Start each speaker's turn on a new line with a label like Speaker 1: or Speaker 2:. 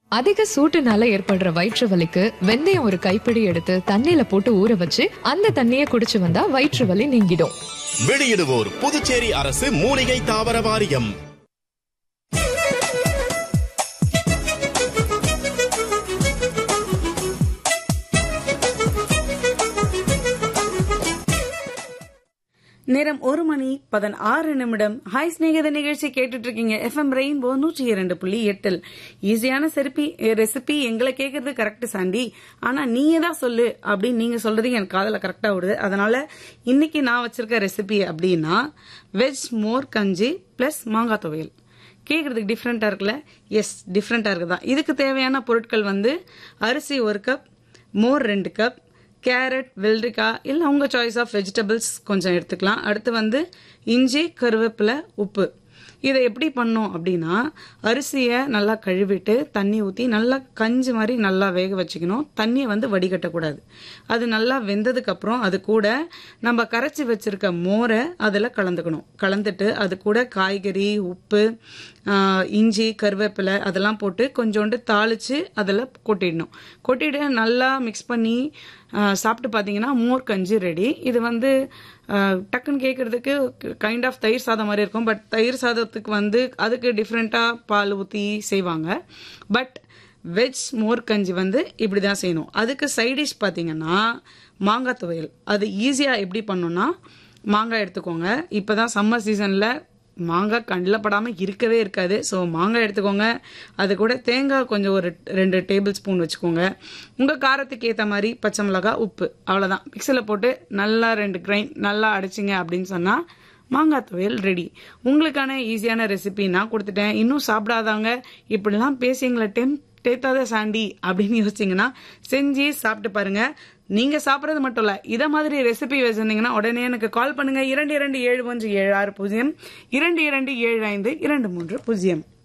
Speaker 1: அதிக சூட்டுனால ஏற்படுற வயிற்று வலிக்கு வெந்தயம் ஒரு கைப்பிடி எடுத்து தண்ணியில போட்டு ஊற வச்சு அந்த தண்ணியை குடிச்சு வந்தா வயிற்று வலி நீங்கிடும்
Speaker 2: வெளியிடுவோர் புதுச்சேரி அரசு மூலிகை தாவர வாரியம்
Speaker 3: நேரம் ஒரு மணி பதினாறு நிமிடம் ஹாய் ஸ்நேகித நிகழ்ச்சி கேட்டுட்டு இருக்கீங்க எஃப்எம் ரெயின்போ நூற்றி இரண்டு புள்ளி எட்டில் ஈஸியான செருப்பி ரெசிபி எங்களை கேட்கறது கரெக்ட் சாண்டி ஆனா நீங்க தான் சொல்லு அப்படின்னு நீங்க சொல்றது எனக்கு காதல கரெக்டா விடுது அதனால இன்னைக்கு நான் வச்சிருக்க ரெசிபி அப்படின்னா வெஜ் மோர் கஞ்சி பிளஸ் மாங்காய் துவையல் கேட்கறதுக்கு டிஃப்ரெண்டா இருக்குல்ல எஸ் டிஃப்ரெண்டா இருக்குதான் இதுக்கு தேவையான பொருட்கள் வந்து அரிசி ஒரு கப் மோர் ரெண்டு கப் கேரட் வெள்ளரிக்காய் இல்லை உங்கள் சாய்ஸ் ஆஃப் வெஜிடபிள்ஸ் கொஞ்சம் எடுத்துக்கலாம் அடுத்து வந்து இஞ்சி கருவேப்பிலை உப்பு இதை எப்படி பண்ணோம் அப்படின்னா அரிசியை நல்லா கழுவிட்டு தண்ணி ஊற்றி நல்லா கஞ்சி மாதிரி நல்லா வேக வச்சுக்கணும் தண்ணியை வந்து வடிகட்டக்கூடாது அது நல்லா வெந்ததுக்கு அப்புறம் அது கூட நம்ம கரைச்சி வச்சிருக்க மோரை அதில் கலந்துக்கணும் கலந்துட்டு அது கூட காய்கறி உப்பு ஆஹ், இஞ்சி கருவேப்பிலை அதெல்லாம் போட்டு கொஞ்சோண்டு தாளிச்சு அதில் கொட்டிடணும் கொட்டிட்டு நல்லா மிக்ஸ் பண்ணி ஆஹ், சாப்பிட்டு பார்த்தீங்கன்னா மோர் கஞ்சி ரெடி இது வந்து ஆஹ், டக்குன்னு கேட்கறதுக்கு கைண்ட் ஆஃப் தயிர் சாதம் மாதிரி இருக்கும் பட் தயிர் சாதத்துக்கு வந்து அதுக்கு டிஃப்ரெண்ட்டாக பால் ஊற்றி செய்வாங்க பட் வெஜ் மோர் கஞ்சி வந்து இப்படி தான் செய்யணும் அதுக்கு சைட் டிஷ் பார்த்தீங்கன்னா மாங்காய் துவையல் அது ஈஸியாக எப்படி பண்ணணும்னா மாங்காய் எடுத்துக்கோங்க இப்போ தான் சம்மர் சீசனில் மாங்காய் கண்ணில் படாமல் இருக்கவே இருக்காது ஸோ மாங்காய் எடுத்துக்கோங்க அது கூட தேங்காய் கொஞ்சம் ஒரு ரெண்டு டேபிள் ஸ்பூன் வச்சுக்கோங்க உங்கள் காரத்துக்கு ஏற்ற மாதிரி பச்சை மிளகாய் உப்பு அவ்வளோதான் மிக்சியில் போட்டு நல்லா ரெண்டு கிரைண்ட் நல்லா அடிச்சிங்க அப்படின்னு சொன்னால் மாங்காய் துவையல் ரெடி உங்களுக்கான ஈஸியான ரெசிபி நான் கொடுத்துட்டேன் இன்னும் சாப்பிடாதவங்க இப்படிலாம் பேசிங்களே டெம் டேத்தாத சாண்டி அப்படின்னு யோசிச்சிங்கன்னா செஞ்சு சாப்பிட்டு பாருங்க நீங்க சாப்பிட்றது மட்டும் இல்ல இத மாதிரி ரெசிபி வச்சிருந்தீங்கன்னா உடனே எனக்கு கால் பண்ணுங்க இரண்டு இரண்டு ஏழு ஒன்று ஏழு ஆறு பூஜ்ஜியம் இரண்டு இரண்டு ஏழு ஐந்து இரண்டு மூன்று பூஜ்ஜியம்